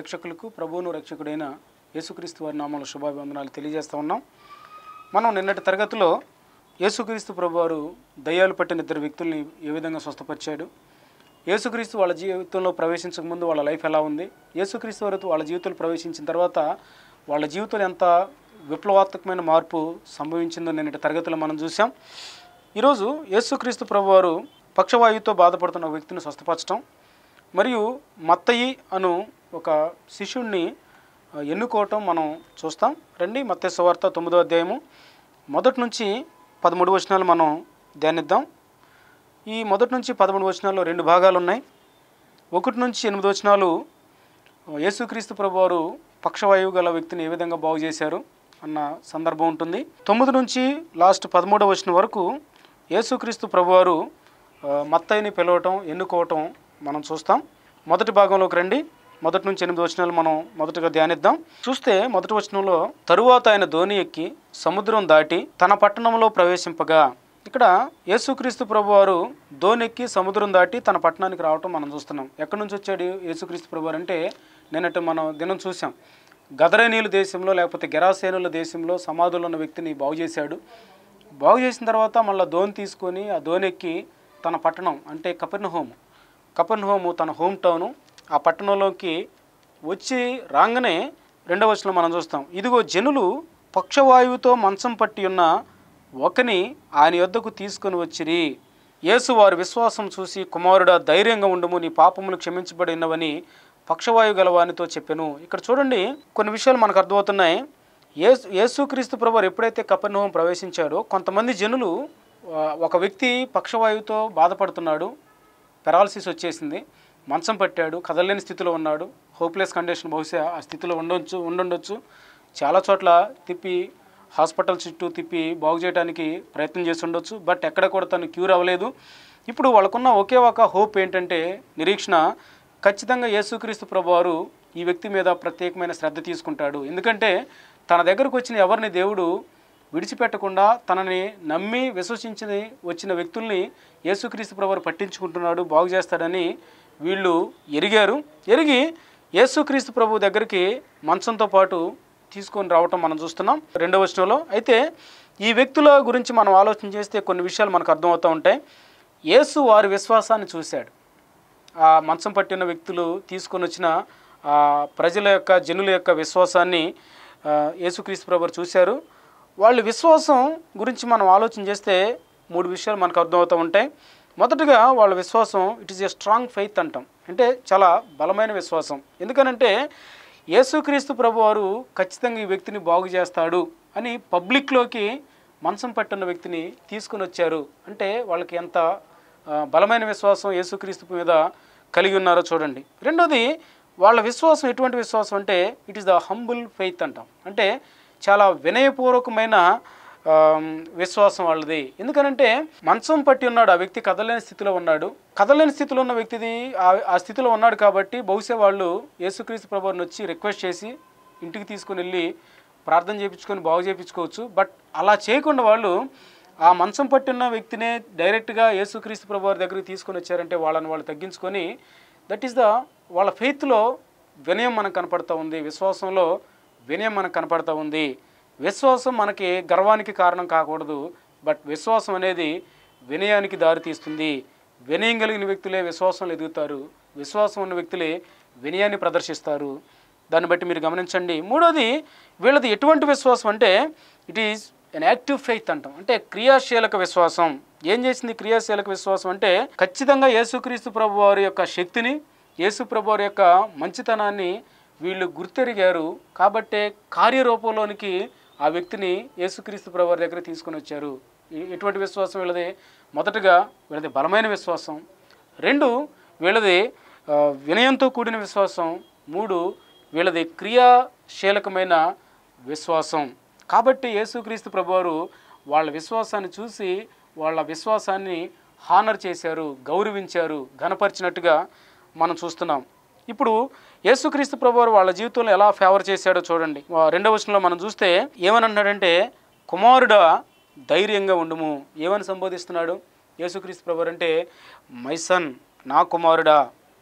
వీక్షకులకు ప్రభువును రక్షకుడైన యేసుక్రీస్తు వారి నామంలో శుభాభివందనాలు తెలియజేస్తూ ఉన్నాం మనం నిన్నటి తరగతిలో యేసుక్రీస్తు ప్రభువారు దయ్యాలు పట్టిన ఇద్దరు వ్యక్తుల్ని ఏ విధంగా స్వస్థపరిచాడు యేసుక్రీస్తు వాళ్ళ జీవితంలో ప్రవేశించక ముందు వాళ్ళ లైఫ్ ఎలా ఉంది యేసుక్రీస్తు వారు వాళ్ళ జీవితంలో ప్రవేశించిన తర్వాత వాళ్ళ జీవితంలో ఎంత విప్లవాత్మకమైన మార్పు సంభవించిందో నిన్నటి తరగతిలో మనం చూసాం ఈరోజు యేసుక్రీస్తు ప్రభువారు పక్షవాయువుతో బాధపడుతున్న ఒక వ్యక్తిని స్వస్థపరచడం మరియు మత్తయి అను ఒక శిష్యుణ్ణి ఆ, ఎన్నుకోవటం మనం చూస్తాం రండి మత్తయి సువార్త తొమ్మిదో అధ్యాయము మొదటి నుంచి పదమూడు వచనాలు మనం ధ్యానిద్దాం ఈ మొదటి నుంచి పదమూడు వచనాల్లో రెండు భాగాలు ఉన్నాయి ఒకటి నుంచి ఎనిమిది వచనాలు యేసుక్రీస్తు ప్రభువారు పక్షవాయువు గల వ్యక్తిని ఏ విధంగా బాగు చేశారు అన్న సందర్భం ఉంటుంది తొమ్మిది నుంచి లాస్ట్ పదమూడవ వచనం వరకు యేసుక్రీస్తు ప్రభువారు ఆ, మత్తయిని పిలవటం ఎన్నుకోవటం మనం చూస్తాం మొదటి భాగంలోకి రండి మొదటి నుంచి ఎనిమిది వచనాలు మనం మొదటగా ధ్యానిద్దాం చూస్తే మొదటి వచనంలో తరువాత ఆయన ధోని ఎక్కి సముద్రం దాటి తన పట్టణంలో ప్రవేశింపగా ఇక్కడ యేసుక్రీస్తు ప్రభువారు దోనెక్కి సముద్రం దాటి తన పట్టణానికి రావటం మనం చూస్తున్నాం ఎక్కడి నుంచి వచ్చాడు యేసుక్రీస్తు ప్రభువారు అంటే నిన్నటి మనం దినం చూసాం గదరేనీల దేశంలో లేకపోతే గెరాసేనుల దేశంలో సమాధులు ఉన్న వ్యక్తిని బాగు చేశాడు బాగు చేసిన తర్వాత మళ్ళీ దోని తీసుకొని ఆ దోనెక్కి తన పట్టణం అంటే కపెర్ణ హోమ్ కపెర్ణ హోము తన హోమ్ టౌను ఆ పట్టణంలోకి వచ్చి రాగానే రెండవ వచనంలో మనం చూస్తాం ఇదిగో జనులు పక్షవాయువుతో మంచం పట్టి ఉన్న ఒకని ఆయన యొద్దకు తీసుకొని వచ్చిరి యేసు వారి విశ్వాసం చూసి కుమారుడా ధైర్యంగా ఉండము నీ పాపములు క్షమించబడి ఉన్నవని పక్షవాయువు గలవానితో చెప్పాను ఇక్కడ చూడండి కొన్ని విషయాలు మనకు అర్థమవుతున్నాయి యేసు యేసుక్రీస్తు ప్రభు ఎప్పుడైతే కపెర్నహోం ప్రవేశించాడో కొంతమంది జనులు ఆ, ఒక వ్యక్తి పక్షవాయువుతో బాధపడుతున్నాడు పెరాలసిస్ వచ్చేసింది మంచం పట్టాడు కదలలేని స్థితిలో ఉన్నాడు హోప్లెస్ కండిషన్ బహుశా ఆ స్థితిలో ఉండొచ్చు ఉండుండొచ్చు చాలా చోట్ల తిప్పి హాస్పిటల్ చుట్టూ తిప్పి బాగు చేయడానికి ప్రయత్నం చేసి ఉండొచ్చు బట్ ఎక్కడ కూడా తను క్యూర్ అవ్వలేదు ఇప్పుడు వాళ్ళకున్న ఒకే ఒక హోప్ ఏంటంటే నిరీక్షణ ఖచ్చితంగా యేసుక్రీస్తు ప్రభువారు ఈ వ్యక్తి మీద ప్రత్యేకమైన శ్రద్ధ తీసుకుంటాడు ఎందుకంటే తన దగ్గరకు వచ్చిన ఎవరిని దేవుడు విడిచిపెట్టకుండా తనని నమ్మి విశ్వసించి వచ్చిన వ్యక్తుల్ని యేసుక్రీస్తు ప్రభువారు పట్టించుకుంటున్నాడు బాగు చేస్తాడని వీళ్ళు ఎరిగారు ఎరిగి యేసుక్రీస్తు ప్రభు దగ్గరికి మంచంతో పాటు తీసుకొని రావటం మనం చూస్తున్నాం రెండవ వచనంలో అయితే ఈ వ్యక్తుల గురించి మనం ఆలోచన చేస్తే కొన్ని విషయాలు మనకు అర్థమవుతూ ఉంటాయి యేసు వారి విశ్వాసాన్ని చూశాడు ఆ మంచం పట్టిన వ్యక్తులు తీసుకొని వచ్చిన ఆ ప్రజల యొక్క జనుల యొక్క విశ్వాసాన్ని ఆ, యేసుక్రీస్తు ప్రభు చూశారు వాళ్ళ విశ్వాసం గురించి మనం ఆలోచన చేస్తే మూడు విషయాలు మనకు అర్థమవుతూ ఉంటాయి మొదటగా వాళ్ళ విశ్వాసం it is a strong faith అంటాం అంటే చాలా బలమైన విశ్వాసం ఎందుకనంటే యేసుక్రీస్తు ప్రభు వారు ఖచ్చితంగా ఈ వ్యక్తిని బాగు చేస్తాడు అని పబ్లిక్లోకి మంచం పట్టిన వ్యక్తిని తీసుకుని వచ్చారు అంటే వాళ్ళకి ఎంత ఆ, బలమైన విశ్వాసం యేసుక్రీస్తు మీద కలిగి ఉన్నారో చూడండి రెండోది వాళ్ళ విశ్వాసం ఎటువంటి విశ్వాసం అంటే it is the humble faith అంటాం అంటే చాలా వినయపూర్వకమైన ఆ, విశ్వాసం వాళ్ళది ఎందుకనంటే మంచం పట్టి ఉన్నాడు ఆ వ్యక్తి కదలేని స్థితిలో ఉన్నాడు కదలేని స్థితిలో ఉన్న వ్యక్తిది ఆ- ఆ స్థితిలో ఉన్నాడు కాబట్టి బహుశా వాళ్ళు యేసుక్రీస్తు ప్రభుని వచ్చి రిక్వెస్ట్ చేసి ఇంటికి తీసుకుని వెళ్ళి ప్రార్థన చేయించుకొని బాగు చేయించుకోవచ్చు బట్ అలా చేయకుండా వాళ్ళు ఆ మంచం పట్టున్న వ్యక్తినే డైరెక్ట్గా యేసుక్రీస్తు ప్రభు వారి దగ్గరికి తీసుకొని వచ్చారంటే వాళ్ళని వాళ్ళు తగ్గించుకొని దట్ ఈస్ ద వాళ్ళ ఫెయిత్లో వినయం మనకు కనపడతా ఉంది విశ్వాసంలో వినయం మనకు కనపడతా ఉంది విశ్వాసం మనకి గర్వానికి కారణం కాకూడదు బట్ విశ్వాసం అనేది వినయానికి దారితీస్తుంది వినయం కలిగిన వ్యక్తులే విశ్వాసంలో ఎదుగుతారు విశ్వాసం ఉన్న వ్యక్తులే వినయాన్ని ప్రదర్శిస్తారు దాన్ని బట్టి మీరు గమనించండి మూడోది వీళ్ళది ఎటువంటి విశ్వాసం అంటే it is an active faith అంటాం అంటే క్రియాశీలక విశ్వాసం ఏం చేసింది క్రియాశీలక విశ్వాసం అంటే ఖచ్చితంగా యేసుక్రీస్తు ప్రభు వారి యొక్క శక్తిని యేసు ప్రభు వారి యొక్క మంచితనాన్ని వీళ్ళు గుర్తెరిగారు కాబట్టే కార్యరూపంలోనికి ఆ వ్యక్తిని యేసుక్రీస్తు ప్రభు వారి దగ్గర తీసుకొని వచ్చారు ఎ- ఎటువంటి విశ్వాసం వీళ్ళది మొదటగా వీళ్ళది బలమైన విశ్వాసం రెండు వీళ్ళది ఆ, వినయంతో కూడిన విశ్వాసం మూడు వీళ్ళది క్రియాశీలకమైన విశ్వాసం కాబట్టి యేసుక్రీస్తు ప్రభువారు వాళ్ళ విశ్వాసాన్ని చూసి వాళ్ళ విశ్వాసాన్ని హానర్ చేశారు గౌరవించారు ఘనపరిచినట్టుగా మనం చూస్తున్నాం ఇప్పుడు యేసుక్రీస్తు ప్రభువారు వాళ్ళ జీవితంలో ఎలా ఫేవర్ చేశాడో చూడండి ఆ, రెండవ వచనంలో మనం చూస్తే ఏమని అంటున్నాడంటే కుమారుడా ధైర్యంగా ఉండుము ఏమని సంబోధిస్తున్నాడు యేసుక్రీస్తు ప్రభు అంటే మై సన్ నా కుమారుడా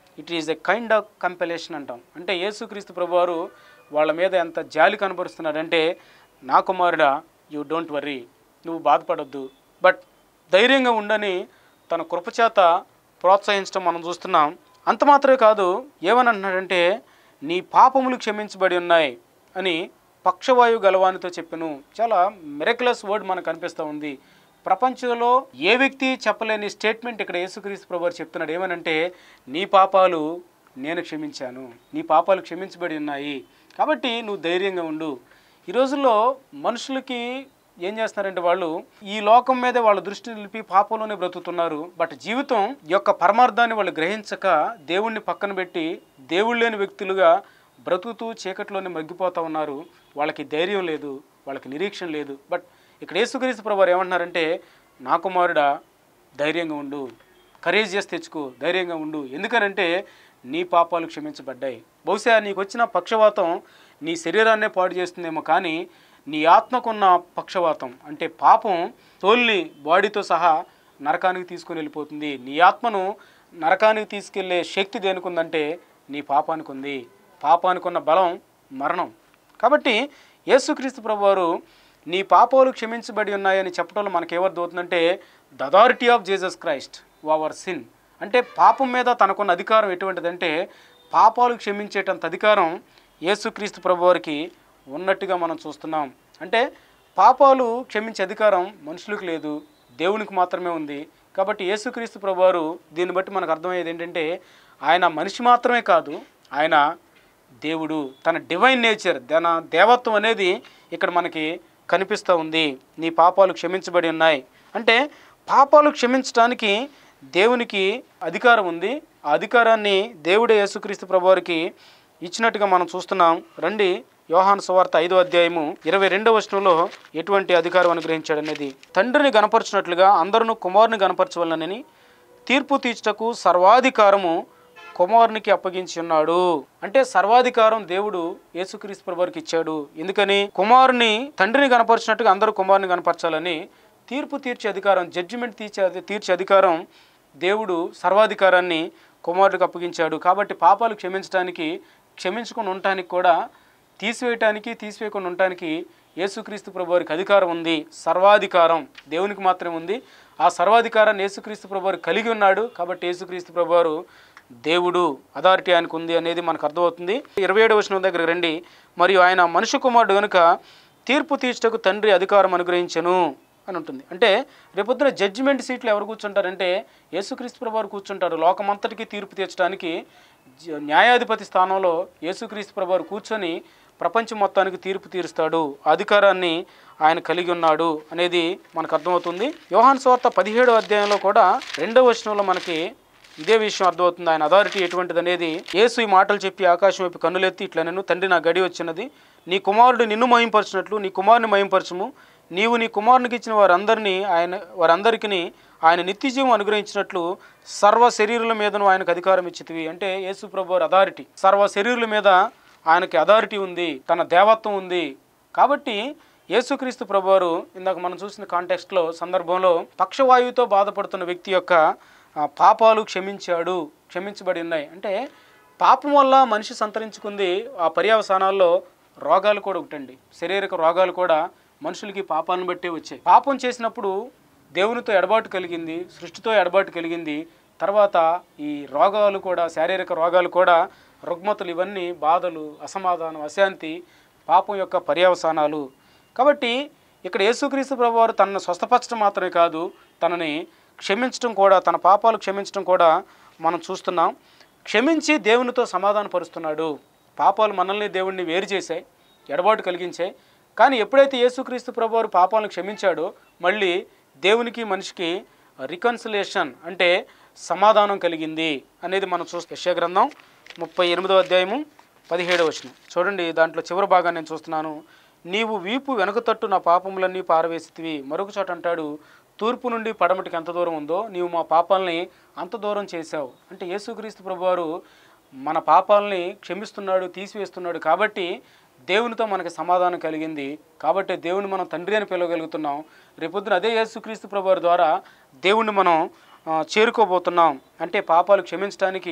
it is a kind of compellation అంటాం అంటే యేసుక్రీస్తు ప్రభువారు వాళ్ళ మీద ఎంత జాలి కనబరుస్తున్నాడంటే నా కుమారుడా యూ డోంట్ వర్రీ నువ్వు బాధపడొద్దు బట్ ధైర్యంగా ఉండని తన కృపచేత ప్రోత్సహించడం మనం చూస్తున్నాం అంత మాత్రమే కాదు ఏమని అంటున్నాడంటే నీ పాపములు క్షమించబడి ఉన్నాయి అని పక్షవాయువు గలవానితో చెప్పాను చాలా మిరకులస్ వర్డ్ మనకు కనిపిస్తూ ఉంది ప్రపంచంలో ఏ వ్యక్తి చెప్పలేని స్టేట్మెంట్ ఇక్కడ యేసుక్రీస్తు ప్రభు చెప్తున్నాడు ఏమనంటే నీ పాపాలు నేను క్షమించాను నీ పాపాలు క్షమించబడి ఉన్నాయి కాబట్టి నువ్వు ధైర్యంగా ఉండు ఈ రోజుల్లో మనుషులకి ఏం చేస్తున్నారంటే వాళ్ళు ఈ లోకం మీదే వాళ్ళ దృష్టి నిలిపి పాపంలోనే బ్రతుకుతున్నారు బట్ జీవితం యొక్క పరమార్థాన్ని వాళ్ళు గ్రహించక దేవుణ్ణి పక్కన పెట్టి దేవుళ్ళు లేని వ్యక్తులుగా బ్రతుకుతూ చీకట్లోనే మగ్గిపోతూ ఉన్నారు వాళ్ళకి ధైర్యం లేదు వాళ్ళకి నిరీక్షణ లేదు బట్ ఇక్కడ యేసుక్రీస్తు ప్రభు ఏమంటున్నారంటే నా కుమారుడా ధైర్యంగా ఉండు కరేజ్ చేసి తెచ్చుకో ధైర్యంగా ఉండు ఎందుకనంటే నీ పాపాలు క్షమించబడ్డాయి బహుశా నీకు వచ్చిన పక్షవాతం నీ శరీరాన్నే పాడు చేస్తుందేమో కానీ నీ ఆత్మకున్న పక్షవాతం అంటే పాపం తోల్ని బాడీతో సహా నరకానికి తీసుకుని వెళ్ళిపోతుంది నీ ఆత్మను నరకానికి తీసుకెళ్లే శక్తి దేనికుందంటే నీ పాపానికి ఉంది పాపానికి ఉన్న బలం మరణం కాబట్టి యేసుక్రీస్తు ప్రభు వారు నీ పాపాలు క్షమించబడి ఉన్నాయని చెప్పడంలో మనకు ఏమర్థమవుతుందంటే the authority of Jesus Christ our sin అంటే పాపం మీద తనకున్న అధికారం ఎటువంటిదంటే పాపాలు క్షమించేటంత అధికారం యేసుక్రీస్తు ప్రభు వారికి ఉన్నట్టుగా మనం చూస్తున్నాం అంటే పాపాలు క్షమించే అధికారం మనుషులకు లేదు దేవునికి మాత్రమే ఉంది కాబట్టి యేసుక్రీస్తు ప్రభువారు దీన్ని బట్టి మనకు అర్థమయ్యేది ఏంటంటే ఆయన మనిషి మాత్రమే కాదు ఆయన దేవుడు తన డివైన్ నేచర్ తన దేవత్వం అనేది ఇక్కడ మనకి కనిపిస్తూ ఉంది నీ పాపాలు క్షమించబడి ఉన్నాయి అంటే పాపాలు క్షమించడానికి దేవునికి అధికారం ఉంది ఆ అధికారాన్ని దేవుడే యేసుక్రీస్తు ప్రభువారికి ఇచ్చినట్టుగా మనం చూస్తున్నాం రండి యోహాను సువార్త ఐదో అధ్యాయము ఇరవై రెండవ వచనంలో ఎటువంటి అధికారం అనుగ్రహించాడు అనేది తండ్రిని గనపరచినట్లుగా అందరూ కుమారుని గనపరచవలనని తీర్పు తీర్చుటకు సర్వాధికారము కుమారునికి అప్పగించి ఉన్నాడు అంటే సర్వాధికారం దేవుడు యేసుక్రీస్తు ప్రభువారికి ఇచ్చాడు ఎందుకని కుమారుని తండ్రిని కనపరిచినట్టుగా అందరూ కుమారుని కనపరచాలని తీర్పు తీర్చే అధికారం జడ్జిమెంట్ తీర్చే తీర్చే అధికారం దేవుడు సర్వాధికారాన్ని కుమారుడికి అప్పగించాడు కాబట్టి పాపాలు క్షమించడానికి క్షమించుకొని ఉండటానికి కూడా తీసివేయటానికి తీసివేయకుండా ఉండటానికి యేసుక్రీస్తు ప్రభువారికి అధికారం ఉంది సర్వాధికారం దేవునికి మాత్రమే ఉంది ఆ సర్వాధికారాన్ని యేసుక్రీస్తు ప్రభువారు కలిగి ఉన్నాడు కాబట్టి యేసుక్రీస్తు ప్రభువారు దేవుడు అథారిటీ ఆయనకు ఉంది అనేది మనకు అర్థమవుతుంది ఇరవై ఏడు వచనం దగ్గర రండి మరియు ఆయన మనుష్య కుమారుడు కనుక తీర్పు తీర్చటకు తండ్రి అధికారం అనుగ్రహించను అని ఉంటుంది అంటే రేపొద్దున జడ్జిమెంట్ సీట్లు ఎవరు కూర్చుంటారంటే యేసుక్రీస్తు ప్రభువారు కూర్చుంటారు లోకమంతటికి తీర్పు తీర్చడానికి జ- న్యాయాధిపతి స్థానంలో యేసుక్రీస్తు ప్రభువారు కూర్చొని ప్రపంచం మొత్తానికి తీర్పు తీరుస్తాడు ఆ అధికారాన్ని ఆయన కలిగి ఉన్నాడు అనేది మనకు అర్థమవుతుంది యోహాన్ స్వార్త పదిహేడో అధ్యాయంలో కూడా రెండవ వచనంలో మనకి ఇదే విషయం అర్థమవుతుంది ఆయన అథారిటీ ఎటువంటిది అనేది యేసు ఈ మాటలు చెప్పి ఆకాశం వైపు కన్నులెత్తి ఇట్లా నేను తండ్రి నా గడి వచ్చినది నీ కుమారుడు నిన్ను మహింపరచినట్లు నీ కుమారుని మహింపరచము నీవు నీ కుమారునికి ఇచ్చిన వారందరినీ ఆయన వారందరికీ ఆయన నిత్యజీవం అనుగ్రహించినట్లు సర్వ శరీరుల మీదను ఆయనకు అధికారం ఇచ్చితివి అంటే యేసు ప్రభు అథారిటీ సర్వ శరీరుల మీద ఆయనకి అథారిటీ ఉంది తన దేవత్వం ఉంది కాబట్టి యేసుక్రీస్తు ప్రభువారు ఇందాక మనం చూసిన కాంటెక్స్ట్లో సందర్భంలో పక్షవాయువుతో బాధపడుతున్న వ్యక్తి యొక్క ఆ, పాపాలు క్షమించాడు క్షమించబడి ఉన్నాయి అంటే పాపం వల్ల మనిషి సంతరించుకుంది ఆ పర్యవసానాల్లో రోగాలు కూడా ఒకటండి శారీరక రోగాలు కూడా మనుషులకి పాపాలను బట్టే వచ్చాయి పాపం చేసినప్పుడు దేవునితో ఎడబాటు కలిగింది సృష్టితో ఎడబాటు కలిగింది తర్వాత ఈ రోగాలు కూడా శారీరక రోగాలు కూడా రుగ్మతలు ఇవన్నీ బాధలు అసమాధానం అశాంతి పాపం యొక్క పర్యవసానాలు కాబట్టి ఇక్కడ యేసుక్రీస్తు ప్రభువారు తనను స్వస్థపరచడం మాత్రమే కాదు తనని క్షమించడం కూడా తన పాపాలు క్షమించడం కూడా మనం చూస్తున్నాం క్షమించి దేవునితో సమాధానపరుస్తున్నాడు పాపాలు మనల్ని దేవుణ్ణి వేరు చేశాయి ఎడబాటు కలిగించాయి కానీ ఎప్పుడైతే యేసుక్రీస్తు ప్రభువారు పాపాలను క్షమించాడో మళ్ళీ దేవునికి మనిషికి రికన్సిలేషన్ అంటే సమాధానం కలిగింది అనేది మనం చూస్తాం యెషయా గ్రంథం ముప్పై ఎనిమిదో అధ్యాయము పదిహేడవ వచనం చూడండి దాంట్లో చివరి భాగాన్ని నేను చూస్తున్నాను నీవు వీపు వెనక తట్టు నా పాపములన్నీ పారవేసితివి మరొక చోట అంటాడు తూర్పు నుండి పడమటికి ఎంత దూరం ఉందో నీవు మా పాపాలని అంత దూరం చేశావు అంటే యేసుక్రీస్తు ప్రభువారు మన పాపాలని క్షమిస్తున్నాడు తీసివేస్తున్నాడు కాబట్టి దేవునితో మనకి సమాధానం కలిగింది కాబట్టి దేవుని మనం తండ్రి అని పిలవగలుగుతున్నాం రేపొద్దున అదే యేసుక్రీస్తు ప్రభువారి ద్వారా దేవుణ్ణి మనం ఆ, చేరుకోబోతున్నాం అంటే పాపాలు క్షమించడానికి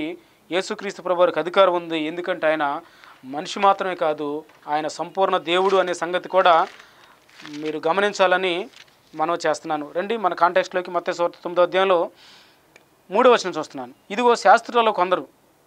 యేసుక్రీస్తు ప్రభువారికి అధికారం ఉంది ఎందుకంటే ఆయన మనిషి మాత్రమే కాదు ఆయన సంపూర్ణ దేవుడు అనే సంగతి కూడా మీరు గమనించాలని మనం చేస్తున్నాను రండి మన కాంటెక్స్ట్లోకి మొత్తం సోర్త తొమ్మిదో అధ్యాయంలో మూడో వచనం చూస్తున్నాను ఇదిగో శాస్త్రులలో కొందరు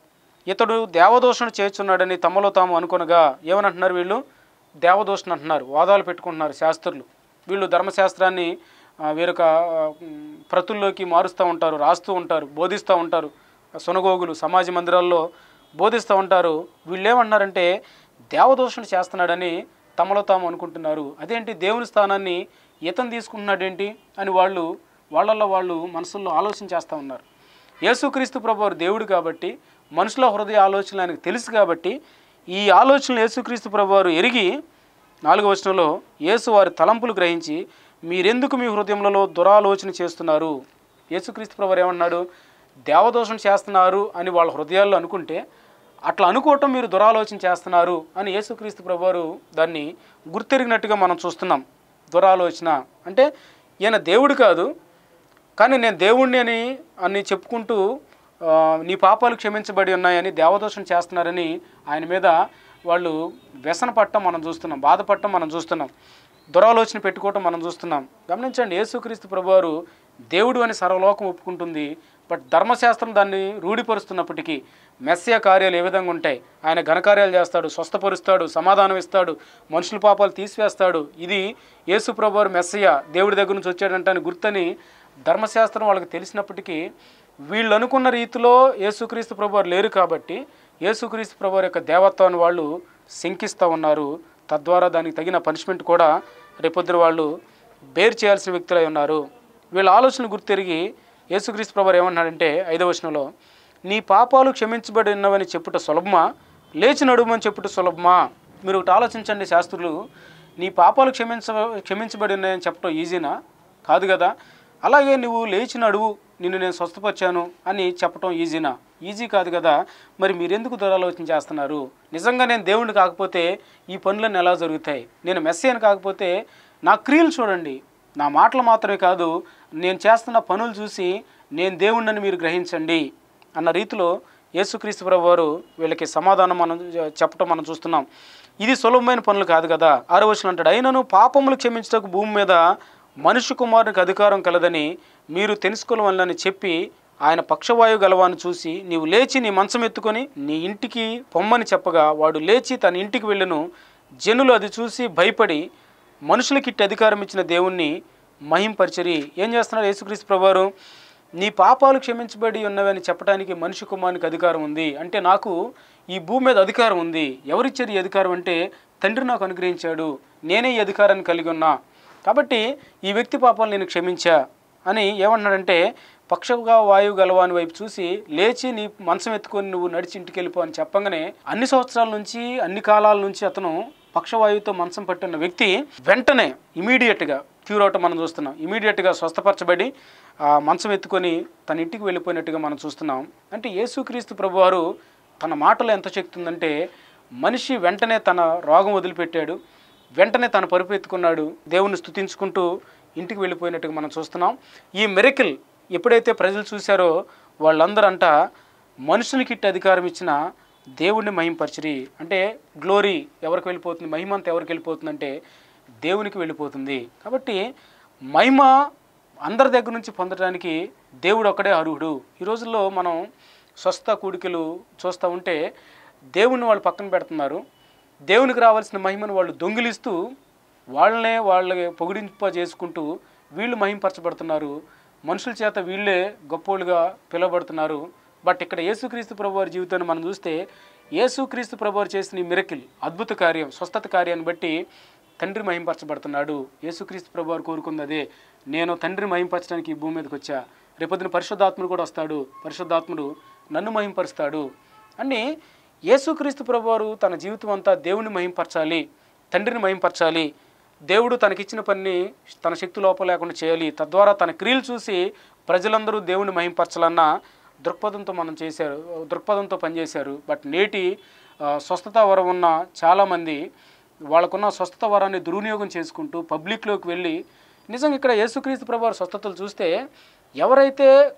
ఇతడు దేవదోషణ చేస్తున్నాడని తమలో తాము అనుకొనగా ఏమని అంటున్నారు వీళ్ళు దేవదోషణ అంటున్నారు వాదాలు పెట్టుకుంటున్నారు శాస్త్రులు వీళ్ళు ధర్మశాస్త్రాన్ని ఆ, వేరొక ఆ, ఉమ్, ప్రతుల్లోకి మారుస్తూ ఉంటారు రాస్తూ ఉంటారు బోధిస్తూ ఉంటారు సునగోగులు సమాజ మందిరాల్లో బోధిస్తూ ఉంటారు వీళ్ళు ఏమంటున్నారంటే దేవదోషణ చేస్తున్నాడని తమలో తాము అనుకుంటున్నారు అదేంటి దేవుని స్థానాన్ని ఇతను తీసుకుంటున్నాడేంటి అని వాళ్ళు వాళ్ళల్లో వాళ్ళు మనసుల్లో ఆలోచన చేస్తూ ఉన్నారు యేసుక్రీస్తు ప్రభు వారు దేవుడు కాబట్టి మనుషుల హృదయ ఆలోచనలు ఆయనకు తెలుసు కాబట్టి ఈ ఆలోచనలు యేసుక్రీస్తు ప్రభు వారు ఎరిగి నాలుగో వచనంలో యేసు వారి తలంపులు గ్రహించి మీరెందుకు మీ హృదయములలో దురాలోచన చేస్తున్నారు యేసుక్రీస్తు ప్రభు వారు ఏమన్నాడు దేవదోషం చేస్తున్నారు అని వాళ్ళ హృదయాల్లో అనుకుంటే అట్లా అనుకోవటం మీరు దురాలోచన చేస్తున్నారు అని యేసుక్రీస్తు ప్రభు వారు దాన్ని గుర్తెరిగినట్టుగా మనం చూస్తున్నాం దురాలోచన అంటే ఈయన దేవుడు కాదు కానీ నేను దేవుణ్ణి అని అని చెప్పుకుంటూ ఆ, నీ పాపాలు క్షమించబడి ఉన్నాయని దేవదోషం చేస్తున్నారని ఆయన మీద వాళ్ళు వ్యసన పట్టం మనం చూస్తున్నాం బాధపడటం మనం చూస్తున్నాం దురాలోచన పెట్టుకోవటం మనం చూస్తున్నాం గమనించండి యేసుక్రీస్తు ప్రభువారు దేవుడు అని సర్వలోకం ఒప్పుకుంటుంది బట్ ధర్మశాస్త్రం దాన్ని రూఢిపరుస్తున్నప్పటికీ మెస్సియ కార్యాలు ఏ విధంగా ఉంటాయి ఆయన ఘనకార్యాలు చేస్తాడు స్వస్థపరుస్తాడు సమాధానం ఇస్తాడు మనుషుల పాపాలు తీసివేస్తాడు ఇది యేసు ప్రభువారు మెస్సయ్య దేవుడి దగ్గర నుంచి వచ్చాడంటే అని గుర్తని ధర్మశాస్త్రం వాళ్ళకి తెలిసినప్పటికీ వీళ్ళు అనుకున్న రీతిలో యేసుక్రీస్తు ప్రభువారు లేరు కాబట్టి యేసుక్రీస్తు ప్రభువారి యొక్క దేవత్వాన్ని వాళ్ళు శంకిస్తూ ఉన్నారు తద్వారా దానికి తగిన పనిష్మెంట్ కూడా రేపొద్దున వాళ్ళు బేర్ చేయాల్సిన వ్యక్తులై ఉన్నారు వీళ్ళ ఆలోచన గుర్తెరిగి యేసుక్రీస్తు ప్రభువారు ఏమన్నాడంటే ఐదవ వచనంలో నీ పాపాలు క్షమించబడి ఉన్నవని చెప్పుట సులభమా లేచి నడుమని చెప్పుట సులభమా మీరు ఒకటి ఆలోచించండి శాస్త్రులు నీ పాపాలు క్షమించ క్షమించబడి ఉన్నాయని చెప్పడం ఈజీనా కాదు కదా అలాగే నువ్వు లేచి నడువు నిన్ను నేను స్వస్థపరిచాను అని చెప్పడం ఈజీనా ఈజీ కాదు కదా మరి మీరెందుకు దురాలోచన చేస్తున్నారు నిజంగా నేను దేవుడిని కాకపోతే ఈ పనులన్నీ ఎలా జరుగుతాయి నేను మెస్సేని కాకపోతే నా క్రియలు చూడండి నా మాటలు మాత్రమే కాదు నేను చేస్తున్న పనులు చూసి నేను దేవుణ్ణని మీరు గ్రహించండి అన్న రీతిలో యేసుక్రీస్తు ప్రభు వారు వీళ్ళకి సమాధానం మనం చెప్పటం మనం చూస్తున్నాం ఇది సులభమైన పనులు కాదు కదా ఆరో వచనం అంటాడు అయినను పాపములు క్షమించటకు భూమి మీద మనుష్య కుమారునికి అధికారం కలదని మీరు తెలుసుకోవాలని చెప్పి ఆయన పక్షవాయువు గలవాన్ని చూసి నీవు లేచి నీ మంచం ఎత్తుకొని నీ ఇంటికి పొమ్మని చెప్పగా వాడు లేచి తన ఇంటికి వెళ్ళను జనులు అది చూసి భయపడి మనుషులకి ఇట్టి అధికారం ఇచ్చిన దేవుణ్ణి మహింపరిచరి ఏం చేస్తున్నారు యేసుక్రీస్తు ప్రభువారు నీ పాపాలు క్షమించబడి ఉన్నవని చెప్పడానికి మనిషి కుమారునికి అధికారం ఉంది అంటే నాకు ఈ భూమి మీద అధికారం ఉంది ఎవరిచ్చారు ఈ అధికారం అంటే తండ్రి నాకు అనుగ్రహించాడు నేనే ఈ అధికారాన్ని కలిగి ఉన్నా కాబట్టి ఈ వ్యక్తి పాపాలు నేను క్షమించా అని ఏమన్నాడంటే పక్షగా వాయువు గలవాని వైపు చూసి లేచి నీ మంచం ఎత్తుకొని నువ్వు నడిచి ఇంటికి వెళ్ళిపో అని చెప్పగానే అన్ని సంవత్సరాల నుంచి అన్ని కాలాల నుంచి అతను పక్షవాయువుతో మంచం పట్టున్న వ్యక్తి వెంటనే ఇమీడియట్గా క్యూర్ అవటం మనం చూస్తున్నాం ఇమీడియట్గా స్వస్థపరచబడి ఆ మంచం ఎత్తుకొని తన ఇంటికి వెళ్ళిపోయినట్టుగా మనం చూస్తున్నాం అంటే యేసుక్రీస్తు ప్రభువారు తన మాటలో ఎంత శక్తి ఉందంటే మనిషి వెంటనే తన రోగం వదిలిపెట్టాడు వెంటనే తన పరుపు ఎత్తుకున్నాడు దేవుణ్ణి స్తుతించుకుంటూ ఇంటికి వెళ్ళిపోయినట్టుగా మనం చూస్తున్నాం ఈ మెరికల్ ఎప్పుడైతే ప్రజలు చూశారో వాళ్ళందరూ అంట మనుషునికి ఇట్టి అధికారం ఇచ్చిన దేవుణ్ణి మహింపరచరి అంటే గ్లోరీ ఎవరికి వెళ్ళిపోతుంది మహిమ అంతా ఎవరికి వెళ్ళిపోతుందంటే దేవునికి వెళ్ళిపోతుంది కాబట్టి మహిమ అందరి దగ్గర నుంచి పొందడానికి దేవుడు ఒక్కడే అర్హుడు ఈ రోజుల్లో మనం స్వస్థ కూడికలు చూస్తూ ఉంటే దేవుణ్ణి వాళ్ళు పక్కన పెడుతున్నారు దేవునికి రావాల్సిన మహిమను వాళ్ళు దొంగిలిస్తూ వాళ్ళనే వాళ్ళకి పొగిడింప చేసుకుంటూ వీళ్ళు మహింపరచబడుతున్నారు మనుషుల చేత వీళ్ళే గొప్పోళ్ళుగా పిలువబడుతున్నారు బట్ ఇక్కడ యేసుక్రీస్తు ప్రభు వారి జీవితాన్ని మనం చూస్తే యేసుక్రీస్తు ప్రభు వారు చేసిన ఈ మిరకిల్ అద్భుత కార్యం స్వస్థత కార్యాన్ని బట్టి తండ్రి మహింపరచబడుతున్నాడు యేసుక్రీస్తు ప్రభు వారు కోరుకుంది అదే నేను తండ్రిని మహింపరచడానికి ఈ భూమి మీదకి వచ్చా రేపొద్దున పరిశుద్ధాత్ముడు కూడా వస్తాడు పరిశుద్ధాత్ముడు నన్ను మహింపరుస్తాడు అని యేసుక్రీస్తు ప్రభువారు తన జీవితం అంతా దేవుని మహింపరచాలి తండ్రిని మహింపరచాలి దేవుడు తనకిచ్చిన పని తన శక్తి లోపం లేకుండా చేయాలి తద్వారా తన క్రియలు చూసి ప్రజలందరూ దేవుని మహింపరచాలన్న దృక్పథంతో మనం చేశారు దృక్పథంతో పనిచేశారు బట్ నేటి ఆ, స్వస్థత వరం ఉన్న చాలామంది వాళ్ళకున్న స్వస్థత వరాన్ని దుర్వినియోగం చేసుకుంటూ పబ్లిక్లోకి వెళ్ళి నిజంగా ఇక్కడ యేసుక్రీస్తు ప్రభు స్వస్థతలు చూస్తే ఎవరైతే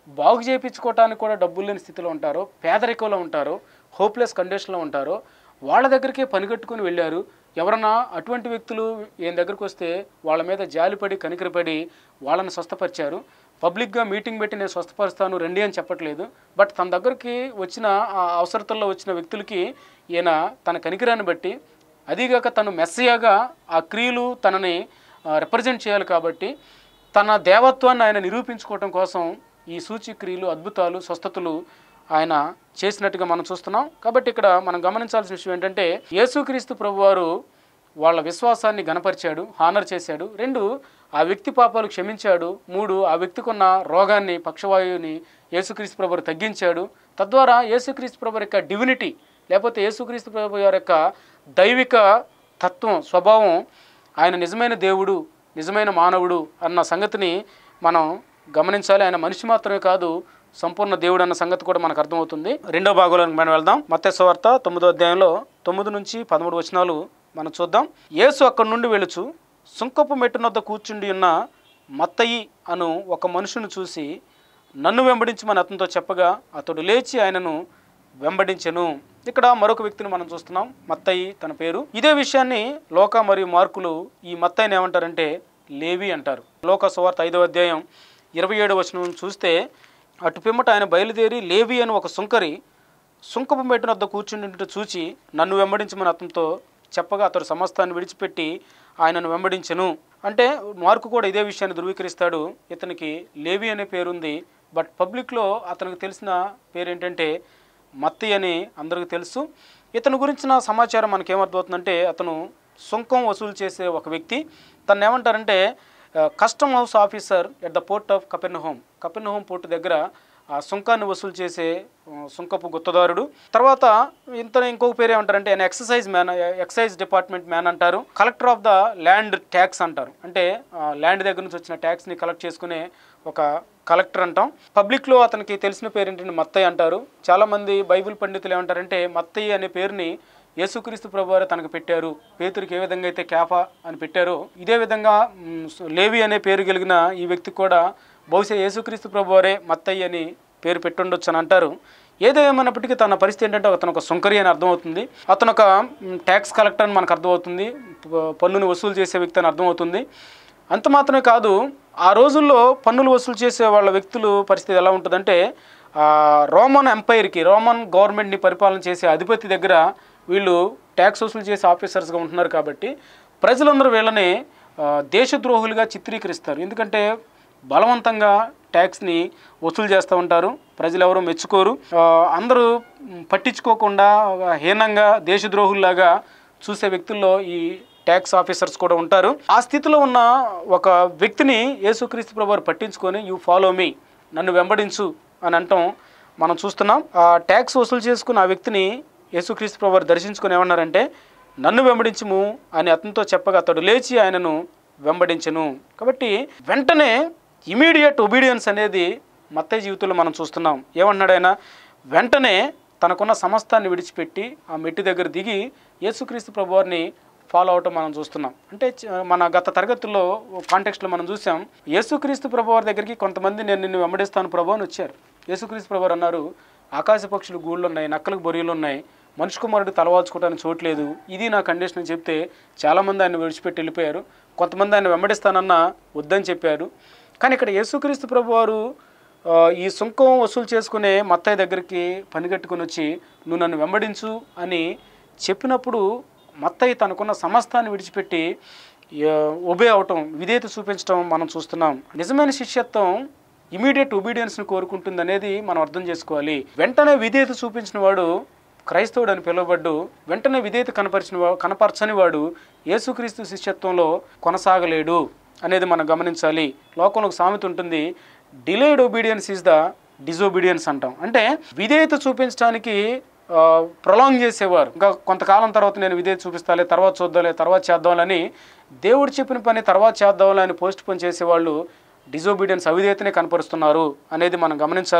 బాగు చేయించుకోవటానికి కూడా డబ్బులు లేని స్థితిలో ఉంటారో పేదరికంలో ఉంటారో హోప్లెస్ కండిషన్లో ఉంటారో వాళ్ళ దగ్గరికే పనిగట్టుకుని వెళ్ళారు ఎవరన్నా అటువంటి వ్యక్తులు ఈయన దగ్గరికి వస్తే వాళ్ళ మీద జాలిపడి కనికరపడి వాళ్ళని స్వస్థపరిచారు పబ్లిక్గా మీటింగ్ పెట్టి నేను స్వస్థపరుస్తాను రండి అని చెప్పట్లేదు బట్ తన దగ్గరికి వచ్చిన ఆ అవసరతల్లో వచ్చిన వ్యక్తులకి ఈయన తన కనికరాన్ని బట్టి అదీగాక తను మెస్సయాగా ఆ క్రియలు తనని రిప్రజెంట్ చేయాలి కాబట్టి తన దేవత్వాన్ని ఆయన నిరూపించుకోవటం కోసం ఈ సూచిక్రియలు అద్భుతాలు స్వస్థతలు ఆయన చేసినట్టుగా మనం చూస్తున్నాం కాబట్టి ఇక్కడ మనం గమనించాల్సిన విషయం ఏంటంటే యేసుక్రీస్తు ప్రభువారు వాళ్ళ విశ్వాసాన్ని గనపరిచాడు హానర్ చేశాడు రెండు ఆ వ్యక్తి పాపాలు క్షమించాడు మూడు ఆ వ్యక్తికి ఉన్న రోగాన్ని పక్షవాయువుని యేసుక్రీస్తు ప్రభు తగ్గించాడు తద్వారా యేసుక్రీస్తు ప్రభు యొక్క డివినిటీ లేకపోతే యేసుక్రీస్తు ప్రభు వారి యొక్క దైవిక తత్వం స్వభావం ఆయన నిజమైన దేవుడు నిజమైన మానవుడు అన్న సంగతిని మనం గమనించాలి ఆయన మనిషి మాత్రమే కాదు సంపూర్ణ దేవుడు అన్న సంగతి కూడా మనకు అర్థమవుతుంది రెండో భాగంలోకి మనం వెళ్దాం మత్స్యవార్త తొమ్మిదో అధ్యాయంలో తొమ్మిది నుంచి పదమూడు వచనాలు మనం చూద్దాం యేసు అక్కడి నుండి వెళుచు సుంకపు మెట్టునొద్ద కూర్చుండి ఉన్న మత్తయి అను ఒక మనుషుని చూసి నన్ను వెంబడించమని అతనితో చెప్పగా అతడు లేచి ఆయనను వెంబడించెను ఇక్కడ మరొక వ్యక్తిని మనం చూస్తున్నాం మత్తయి తన పేరు ఇదే విషయాన్ని లోక మరియు మార్కులు ఈ మత్తయిని ఏమంటారంటే లేవి అంటారు లోక సువార్త ఐదవ అధ్యాయం ఇరవై ఏడు వచనం చూస్తే అటు పిమ్మట ఆయన బయలుదేరి లేవి అని ఒక సుంకరి సుంకపు మెట్టు వద్ద కూర్చుండి చూచి నన్ను వెంబడించమని అతనితో చెప్పగా అతడు సమస్తాన్ని విడిచిపెట్టి ఆయనను వెంబడించెను అంటే మార్కు కూడా ఇదే విషయాన్ని ధృవీకరిస్తాడు ఇతనికి లేవి అనే పేరుంది బట్ పబ్లిక్లో అతనికి తెలిసిన పేరు ఏంటంటే మత్తి అని అందరికీ తెలుసు ఇతని గురించిన సమాచారం మనకి ఏమర్థమవుతుందంటే అతను సుంకం వసూలు చేసే ఒక వ్యక్తి తను ఏమంటారంటే custom house officer at the port of Capernaum Capernaum port దగ్గర ఆ సుంకాన్ని వసూలు చేసే ఆ, సుంకపు గుత్తదారుడు తర్వాత ఇంత ఇంకొక పేరు ఏమంటారంటే ఆయన exercise man excise department man అంటారు collector of the land tax అంటారు అంటే ల్యాండ్ దగ్గర నుంచి వచ్చిన ట్యాక్స్ని కలెక్ట్ చేసుకునే ఒక కలెక్టర్ అంటాం పబ్లిక్లో అతనికి తెలిసిన పేరు ఏంటంటే మత్తయ్య అంటారు చాలామంది బైబిల్ పండితులు ఏమంటారంటే మత్తయ్య అనే పేరుని యేసుక్రీస్తు ప్రభువారు తనకు పెట్టారు పేతురికి ఏ విధంగా అయితే క్యాఫా అని పెట్టారో ఇదే విధంగా మ్, లేవి అనే పేరు కలిగిన ఈ వ్యక్తికి కూడా బహుశా యేసుక్రీస్తు ప్రభువారే మత్తయ్య అని పేరు పెట్టుండొచ్చు అని అంటారు ఏదేమైనప్పటికీ తన పరిస్థితి ఏంటంటే అతను ఒక సుంకరి అని అర్థమవుతుంది అతను ఒక ట్యాక్స్ కలెక్టర్ అని మనకు అర్థమవుతుంది ప- పన్నుని వసూలు చేసే వ్యక్తి అని అర్థమవుతుంది అంత మాత్రమే కాదు ఆ రోజుల్లో పన్నులు వసూలు చేసే వాళ్ళ వ్యక్తులు పరిస్థితి ఎలా ఉంటుందంటే ఆ, రోమన్ ఎంపైర్కి రోమన్ గవర్నమెంట్ని పరిపాలన చేసే అధిపతి దగ్గర వీళ్ళు ట్యాక్స్ వసూలు చేసే ఆఫీసర్స్గా ఉంటున్నారు కాబట్టి ప్రజలందరూ వీళ్ళని ఆ, దేశద్రోహులుగా చిత్రీకరిస్తారు ఎందుకంటే బలవంతంగా ట్యాక్స్ని వసూలు చేస్తూ ఉంటారు ప్రజలు ఎవరు మెచ్చుకోరు ఆ, అందరూ మ్, పట్టించుకోకుండా ఒక హీనంగా దేశద్రోహుల్లాగా చూసే వ్యక్తుల్లో ఈ ట్యాక్స్ ఆఫీసర్స్ కూడా ఉంటారు ఆ స్థితిలో ఉన్న ఒక వ్యక్తిని యేసుక్రీస్తు ప్రభు వారు పట్టించుకొని యూ ఫాలో మీ నన్ను వెంబడించు అని అంటాం మనం చూస్తున్నాం ఆ ట్యాక్స్ వసూలు చేసుకున్న ఆ వ్యక్తిని యేసుక్రీస్తు ప్రభు వారు దర్శించుకొని ఏమన్నారంటే నన్ను వెంబడించుము అని అతనితో చెప్పగా అతడు లేచి ఆయనను వెంబడించెను కాబట్టి వెంటనే ఇమీడియట్ ఒబీడియన్స్ అనేది మత్తయ్య జీవితంలో మనం చూస్తున్నాం ఏమన్నాడు ఆయన వెంటనే తనకున్న సమస్తాన్ని విడిచిపెట్టి ఆ మెట్టి దగ్గర దిగి యేసుక్రీస్తు ప్రభువారిని ఫాలో అవటం మనం చూస్తున్నాం అంటే చ- మన గత తరగతుల్లో కాంటెక్స్ట్లో మనం చూసాం యేసుక్రీస్తు ప్రభువారి దగ్గరికి కొంతమంది నేను నిన్ను వెంబడిస్తాను ప్రభు అని వచ్చారు యేసుక్రీస్తు ప్రభువారు అన్నారు ఆకాశ పక్షులు గూళ్ళు ఉన్నాయి నక్కలకు బొరియలు ఉన్నాయి మనిషి కుమారుడు తలవాల్చుకోవడానికి చోట్లేదు ఇది నా కండిషన్ అని చెప్తే చాలామంది ఆయన విడిచిపెట్టి వెళ్ళిపోయారు కొంతమంది ఆయన వెంబడిస్తానన్నా వద్దని చెప్పారు కానీ ఇక్కడ యేసుక్రీస్తు ప్రభువారు ఆ, ఈ సుంకం వసూలు చేసుకునే మత్తయ్య దగ్గరికి పనిగట్టుకుని వచ్చి నువ్వు నన్ను వెంబడించు అని చెప్పినప్పుడు మత్తయ్య తనకున్న సమస్తాన్ని విడిచిపెట్టి ఒబే అవటం విధేయత చూపించడం మనం చూస్తున్నాం నిజమైన శిష్యత్వం ఇమీడియట్ ఒబీడియన్స్ని కోరుకుంటుంది అనేది మనం అర్థం చేసుకోవాలి వెంటనే విధేయత చూపించిన వాడు క్రైస్తవుడు అని పిలువబడ్డు వెంటనే విధేయత కనపరిచిన వా- కనపరచని వాడు యేసుక్రీస్తు శిష్యత్వంలో కొనసాగలేడు అనేది మనం గమనించాలి లోకంలో ఒక సామెత ఉంటుంది delayed obedience is the disobedience అంటాం అంటే విధేయత చూపించడానికి ప్రొలాంగ్ చేసేవారు ఇంకా కొంతకాలం తర్వాత నేను విధేయత చూపిస్తాలే తర్వాత చూద్దాంలే తర్వాత చేద్దాంలని దేవుడు చెప్పిన పని తర్వాత చేద్దాంలే అని పోస్ట్ పోన్ చేసేవాళ్ళు డిజోబీడియన్స్ అవిధేయతనే కనపరుస్తున్నారు అనేది మనం గమనించాలి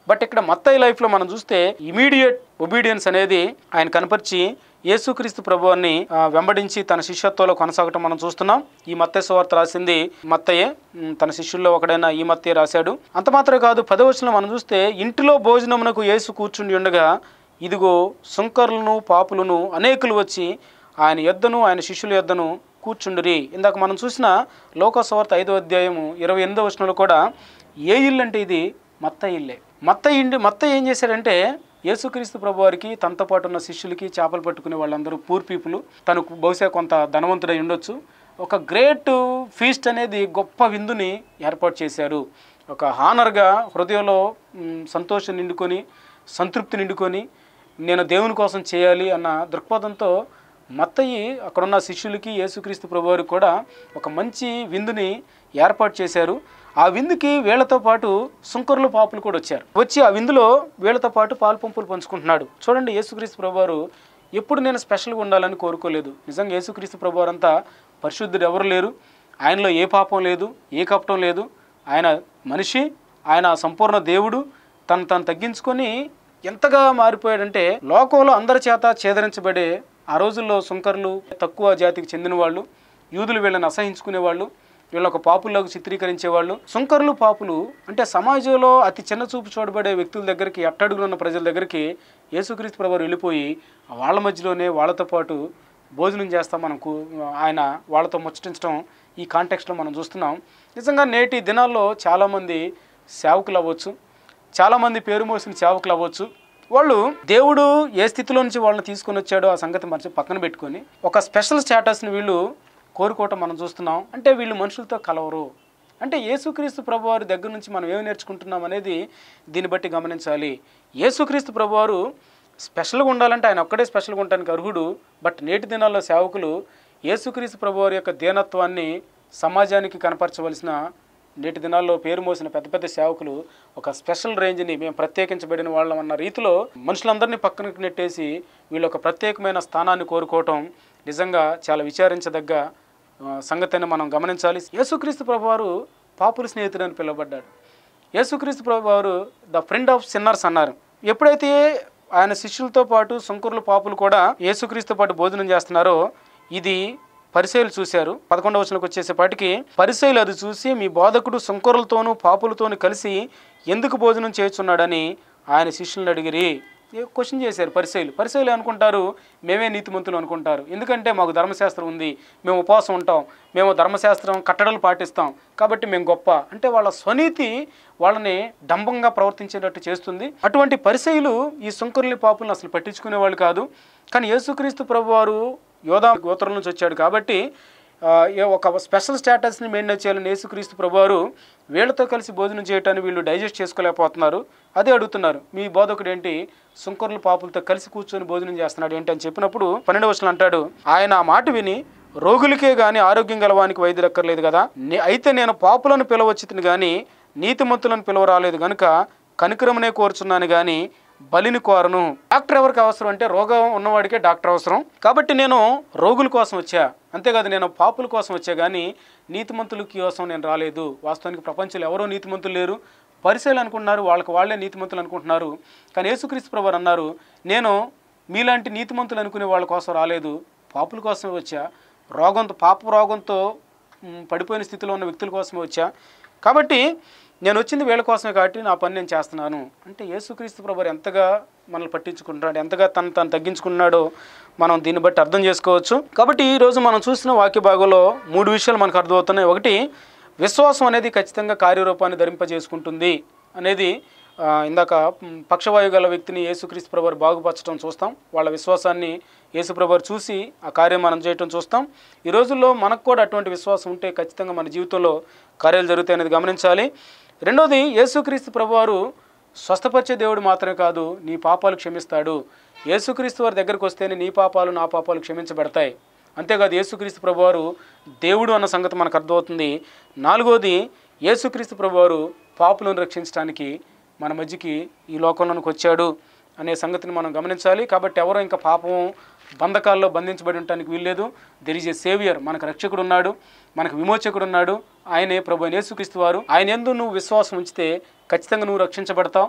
బట్ ఇక్కడ మత్తయి లైఫ్లో మనం చూస్తే ఇమీడియట్ ఒబీడియన్స్ అనేది ఆయన కనపరిచి యేసుక్రీస్తు ప్రభువాన్ని ఆ, వెంబడించి తన శిష్యత్వంలో కొనసాగటం మనం చూస్తున్నాం ఈ మత్తయ్య సువార్త రాసింది మత్తయ్యే ఉమ్, తన శిష్యుల్లో ఒకడైన ఈ మత్తయ్య రాశాడు అంత మాత్రమే కాదు పదవచనం మనం చూస్తే ఇంటిలో భోజనమునకు యేసు కూర్చుండి ఉండగా ఇదిగో సుంకరులను పాపులను అనేకులు వచ్చి ఆయన యొద్దను ఆయన శిష్యుల యొద్దను కూర్చుండిరి ఇందాక మనం చూసిన లోకస్వార్త ఐదో అధ్యాయము ఇరవై ఎనిమిదో వచనంలో కూడా ఏ ఇల్లు అంటే ఇది మత్త ఇల్లే మత్త ఇండి మత్త ఏం చేశాడంటే యేసుక్రీస్తు ప్రభు వారికి తనతో పాటు ఉన్న శిష్యులకి చేపలు పట్టుకునే వాళ్ళందరూ పూర్ పీపుల్ తనకు బహుశా కొంత ధనవంతుడై ఉండొచ్చు ఒక గ్రేట్ ఫీస్ట్ అనేది గొప్ప విందుని ఏర్పాటు చేశారు ఒక హానర్గా హృదయంలో మ్, సంతోషం నిండుకొని సంతృప్తి నిండుకొని నేను దేవుని కోసం చేయాలి అన్న దృక్పథంతో మత్తయి అక్కడున్న శిష్యులకి యేసుక్రీస్తు ప్రభువారికి కూడా ఒక మంచి విందుని ఏర్పాటు చేశారు ఆ విందుకి వీళ్ళతో పాటు సుంకరులు పాపులు కూడా వచ్చారు వచ్చి ఆ విందులో వీళ్ళతో పాటు పాలు పంపులు పంచుకుంటున్నాడు చూడండి యేసుక్రీస్తు ప్రభువారు ఎప్పుడు నేను స్పెషల్గా ఉండాలని కోరుకోలేదు నిజంగా యేసుక్రీస్తు ప్రభువారు అంతా పరిశుద్ధుడు ఎవరు లేరు ఆయనలో ఏ పాపం లేదు ఏ కపటం లేదు ఆయన మనిషి ఆయన సంపూర్ణ దేవుడు తను తను తగ్గించుకొని ఎంతగా మారిపోయాడంటే లోకంలో అందరి చేత ఛేదరించబడే ఆ రోజుల్లో సుంకర్లు తక్కువ జాతికి చెందిన వాళ్ళు యూదులు వీళ్ళని అసహించుకునేవాళ్ళు వీళ్ళ ఒక పాపుల్లోకి చిత్రీకరించేవాళ్ళు సుంకర్లు పాపులు అంటే సమాజంలో అతి చిన్న చూపు చూడబడే వ్యక్తుల దగ్గరికి అట్టడుగున ఉన్న ప్రజల దగ్గరికి యేసుక్రీస్తు ప్రభు వెళ్ళిపోయి వాళ్ళ మధ్యలోనే వాళ్ళతో పాటు భోజనం చేస్తాం మనం కూ- ఆయన వాళ్ళతో ముచ్చటించడం ఈ కాంటెక్స్ట్లో మనం చూస్తున్నాం నిజంగా నేటి దినాల్లో చాలామంది సేవకులు అవ్వచ్చు చాలామంది పేరు మోసిన సేవకులు అవ్వచ్చు వాళ్ళు దేవుడు ఏ స్థితిలో నుంచి వాళ్ళని తీసుకొని వచ్చాడో ఆ సంగతి మర్చి పక్కన పెట్టుకొని ఒక స్పెషల్ స్టేటస్ని వీళ్ళు కోరుకోవటం మనం చూస్తున్నాం అంటే వీళ్ళు మనుషులతో కలవరు అంటే యేసుక్రీస్తు ప్రభువారి దగ్గర నుంచి మనం ఏమి నేర్చుకుంటున్నాం అనేది దీన్ని బట్టి గమనించాలి యేసుక్రీస్తు ప్రభువారు స్పెషల్గా ఉండాలంటే ఆయన ఒక్కడే స్పెషల్గా ఉండడానికి అర్హుడు బట్ నేటి దినాల్లో సేవకులు యేసుక్రీస్తు ప్రభువారి యొక్క దీనత్వాన్ని సమాజానికి కనపరచవలసిన నేటి దినాల్లో పేరు మోసిన పెద్ద పెద్ద సేవకులు ఒక స్పెషల్ రేంజ్ని మేము ప్రత్యేకించబడిన వాళ్ళం అన్న రీతిలో మనుషులందరినీ పక్కనకి నెట్టేసి వీళ్ళు ఒక ప్రత్యేకమైన స్థానాన్ని కోరుకోవటం నిజంగా చాలా విచారించదగ్గ ఆ, సంగతిని మనం గమనించాలి యేసుక్రీస్తు ప్రభువారు పాపుల స్నేహితుడని పిలువబడ్డాడు యేసుక్రీస్తు ప్రభువారు ద ఫ్రెండ్ ఆఫ్ సిన్నర్స్ అన్నారు ఎప్పుడైతే ఆయన శిష్యులతో పాటు సుంకరులు పాపులు కూడా యేసుక్రీస్తు పాటు భోజనం చేస్తున్నారో ఇది పరిశైలు చూశారు పదకొండవ వచనంకి వచ్చేసేపాటికి పరిశైలు అది చూసి మీ బోధకుడు సుంకరులతోనూ పాపులతోనూ కలిసి ఎందుకు భోజనం చేస్తున్నాడని ఆయన శిష్యులను అడిగిరి క్వశ్చన్ చేశారు పరిశైలు పరిశైలు అనుకుంటారు మేమే నీతిమంతులు అనుకుంటారు ఎందుకంటే మాకు ధర్మశాస్త్రం ఉంది మేము ఉపవాసం ఉంటాం మేము ధర్మశాస్త్రం కట్టడలు పాటిస్తాం కాబట్టి మేము గొప్ప అంటే వాళ్ళ స్వనీతి వాళ్ళని డంబంగా ప్రవర్తించేటట్టు చేస్తుంది అటువంటి పరిశైలు ఈ సుంకరుని పాపులను అసలు పట్టించుకునే వాళ్ళు కాదు కానీ యేసుక్రీస్తు ప్రభువారు యోధా గోత్రం నుంచి వచ్చాడు కాబట్టి ఆ, ఏ- ఒక స్పెషల్ స్టేటస్ని మెయింటైన్ చేయాలని యేసుక్రీస్తు ప్రభువారు వీళ్ళతో కలిసి భోజనం చేయటాన్ని వీళ్ళు డైజెస్ట్ చేసుకోలేకపోతున్నారు అదే అడుగుతున్నారు మీ బోధకుడు ఏంటి సుంకరుల పాపులతో కలిసి కూర్చొని భోజనం చేస్తున్నాడు ఏంటి అని చెప్పినప్పుడు పన్నెండు వర్షాలు అంటాడు ఆయన ఆ మాట విని రోగులకే గాని ఆరోగ్యం గలవానికి వైద్యులు అక్కర్లేదు కదా నే- అయితే నేను పాపులను పిలవచ్చుతుని కానీ నీతిమంతులను పిలవరాలేదు గనుక కనికరమనే కోరుచున్నాను కానీ బలిని కోరను డాక్టర్ ఎవరికి అవసరం అంటే రోగం ఉన్నవాడికే డాక్టర్ అవసరం కాబట్టి నేను రోగుల కోసం వచ్చా అంతేకాదు నేను పాపుల కోసం వచ్చా కానీ నీతిమంతుల కోసం నేను రాలేదు వాస్తవానికి ప్రపంచంలో ఎవరో నీతిమంతులు లేరు పరిశీలన అనుకుంటున్నారు వాళ్ళకి వాళ్ళే నీతిమంతులు అనుకుంటున్నారు కానీ యేసుక్రీస్తు ప్రభు అన్నారు నేను మీలాంటి నీతిమంతులు అనుకునే వాళ్ళ కోసం రాలేదు పాపుల కోసమే వచ్చా రోగంతో పాప రోగంతో మ్, పడిపోయిన స్థితిలో ఉన్న వ్యక్తుల కోసమే వచ్చా కాబట్టి నేను వచ్చింది వీళ్ళ కోసమే కాబట్టి నా పని నేను చేస్తున్నాను అంటే యేసుక్రీస్తు ప్రభు ఎంతగా మనల్ని పట్టించుకుంటున్నాడు ఎంతగా తను తను తగ్గించుకున్నాడో మనం దీన్ని బట్టి అర్థం చేసుకోవచ్చు కాబట్టి ఈరోజు మనం చూసిన వాక్య భాగంలో మూడు విషయాలు మనకు అర్థమవుతున్నాయి ఒకటి విశ్వాసం అనేది ఖచ్చితంగా కార్యరూపాన్ని ధరింపజేసుకుంటుంది అనేది ఆ, ఇందాక మ్, పక్షవాయు గల వ్యక్తిని యేసుక్రీస్తు ప్రభువారు బాగుపరచడం చూస్తాం వాళ్ళ విశ్వాసాన్ని యేసు ప్రభువారు చూసి ఆ కార్యం మనం చేయటం చూస్తాం ఈ రోజుల్లో మనకు కూడా అటువంటి విశ్వాసం ఉంటే ఖచ్చితంగా మన జీవితంలో కార్యాలు జరుగుతాయి అనేది గమనించాలి రెండోది యేసుక్రీస్తు ప్రభువారు స్వస్థపరిచే దేవుడు మాత్రమే కాదు నీ పాపాలు క్షమిస్తాడు యేసుక్రీస్తు వారి దగ్గరకు వస్తేనే నీ పాపాలు నా పాపాలు క్షమించబడతాయి అంతేకాదు యేసుక్రీస్తు ప్రభువారు దేవుడు అన్న సంగతి మనకు అర్థమవుతుంది నాలుగోది యేసుక్రీస్తు ప్రభువారు పాపులను రక్షించడానికి మన మధ్యకి ఈ లోకంలోనికి వచ్చాడు అనే సంగతిని మనం గమనించాలి కాబట్టి ఎవరో ఇంకా పాపం బంధకాల్లో బంధించబడి ఉండటానికి వీల్లేదు దెర్ ఈజ్ ఏ సేవియర్ మనకు రక్షకుడు ఉన్నాడు మనకు విమోచకుడు ఉన్నాడు ఆయనే ప్రభు అయిన యేసుక్రీస్తు వారు ఆయన ఎందు నువ్వు విశ్వాసం ఉంచితే ఖచ్చితంగా నువ్వు రక్షించబడతావు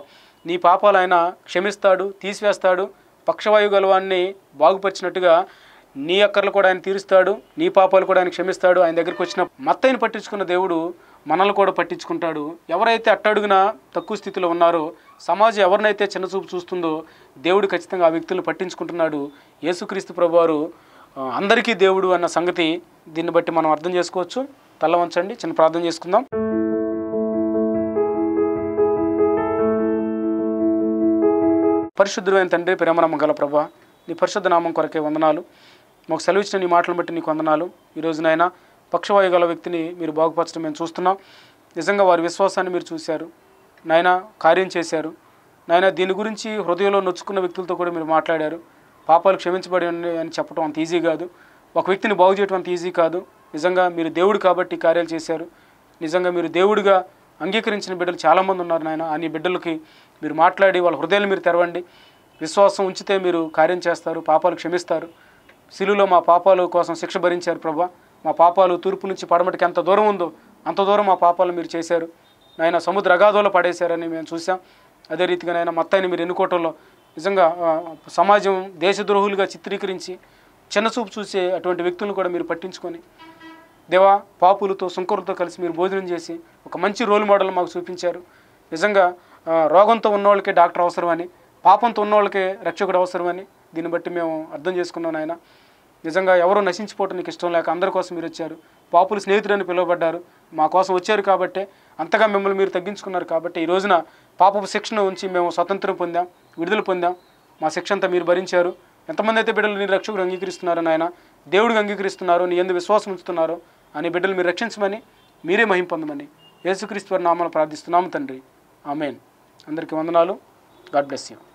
నీ పాపాలు ఆయన క్షమిస్తాడు తీసివేస్తాడు పక్షవాయు గలవాన్ని బాగుపరిచినట్టుగా నీ అక్కర్లు కూడా ఆయన తీరుస్తాడు నీ పాపాలు కూడా ఆయన క్షమిస్తాడు ఆయన దగ్గరికి వచ్చిన మత్తయిని పట్టించుకున్న దేవుడు మనల్ని కూడా పట్టించుకుంటాడు ఎవరైతే అట్టడుగున తక్కువ స్థితిలో ఉన్నారో సమాజం ఎవరినైతే చిన్నచూపు చూస్తుందో దేవుడు ఖచ్చితంగా ఆ వ్యక్తులను పట్టించుకుంటున్నాడు యేసుక్రీస్తు ప్రభువారు ఆ, అందరికీ దేవుడు అన్న సంగతి దీన్ని బట్టి మనం అర్థం చేసుకోవచ్చు తల్ల వంచండి చిన్న ప్రార్థన చేసుకుందాం పరిశుద్ధమైన తండ్రి ప్రేమనమ్మ గల ప్రభా నీ పరిశుద్ధ నామం కొరకే వందనాలు మాకు సెలవిచ్చిన నీ మాటలను బట్టి నీకు వందనాలు ఈ రోజునైనా పక్షవాయు గల వ్యక్తిని మీరు బాగుపరచడం మేము చూస్తున్నాం నిజంగా వారి విశ్వాసాన్ని మీరు చూశారు నాయన కార్యం చేశారు నాయన దీని గురించి హృదయంలో నొచ్చుకున్న వ్యక్తులతో కూడా మీరు మాట్లాడారు పాపాలు క్షమించబడి ఉన్నాయి అని చెప్పడం అంత ఈజీ కాదు ఒక వ్యక్తిని బాగు చేయడం అంత ఈజీ కాదు నిజంగా మీరు దేవుడు కాబట్టి ఈ కార్యాలు చేశారు నిజంగా మీరు దేవుడిగా అంగీకరించిన బిడ్డలు చాలామంది ఉన్నారు నాయన ఆ నీ బిడ్డలకి మీరు మాట్లాడి వాళ్ళ హృదయాలు మీరు తెరవండి విశ్వాసం ఉంచితే మీరు కార్యం చేస్తారు పాపాలు క్షమిస్తారు శిలులో మా పాపాల కోసం శిక్ష భరించారు ప్రభా మా పాపాలు తూర్పు నుంచి పడమటికి ఎంత దూరం ఉందో అంత దూరం మా పాపాలు మీరు చేశారు నాయన సముద్ర అగాధంలో పడేశారని మేము చూసాం అదే రీతిగా నాయన మొత్తాన్ని మీరు ఎన్నుకోవటంలో నిజంగా ఆ, సమాజం దేశద్రోహులుగా చిత్రీకరించి చిన్నచూపు చూసే అటువంటి వ్యక్తులను కూడా మీరు పట్టించుకొని దేవా పాపులతో సుంకరులతో కలిసి మీరు భోజనం చేసి ఒక మంచి రోల్ మోడల్ మాకు చూపించారు నిజంగా ఆ, రోగంతో ఉన్నవాళ్ళకే డాక్టర్ అవసరమని పాపంతో ఉన్నవాళ్ళకే రక్షకుడు అవసరమని దీన్ని బట్టి మేము అర్థం చేసుకున్నాం ఆయన నిజంగా ఎవరో నశించిపోవటం నీకు ఇష్టం లేక అందరి కోసం మీరు వచ్చారు పాపులు స్నేహితుడని పిలువబడ్డారు మా కోసం వచ్చారు కాబట్టి అంతగా మిమ్మల్ని మీరు తగ్గించుకున్నారు కాబట్టి ఈ రోజున పాపపు శిక్షణ ఉంచి మేము స్వతంత్రం పొందాం విడుదల పొందాం మా శిక్ష అంతా మీరు భరించారు ఎంతమంది అయితే బిడ్డలు నీ రక్షకుడు అంగీకరిస్తున్నారో నాయన దేవుడికి అంగీకరిస్తున్నారు నీ ఎందు విశ్వాసం ఉంచుతున్నారు అని బిడ్డలు మీరు రక్షించమని మీరే మహిం పొందమని యేసుక్రీస్తు వారి నామాలు ప్రార్థిస్తున్నాము తండ్రి ఆమెన్ అందరికీ వందనాలు గాడ్ బ్లెస్ యూ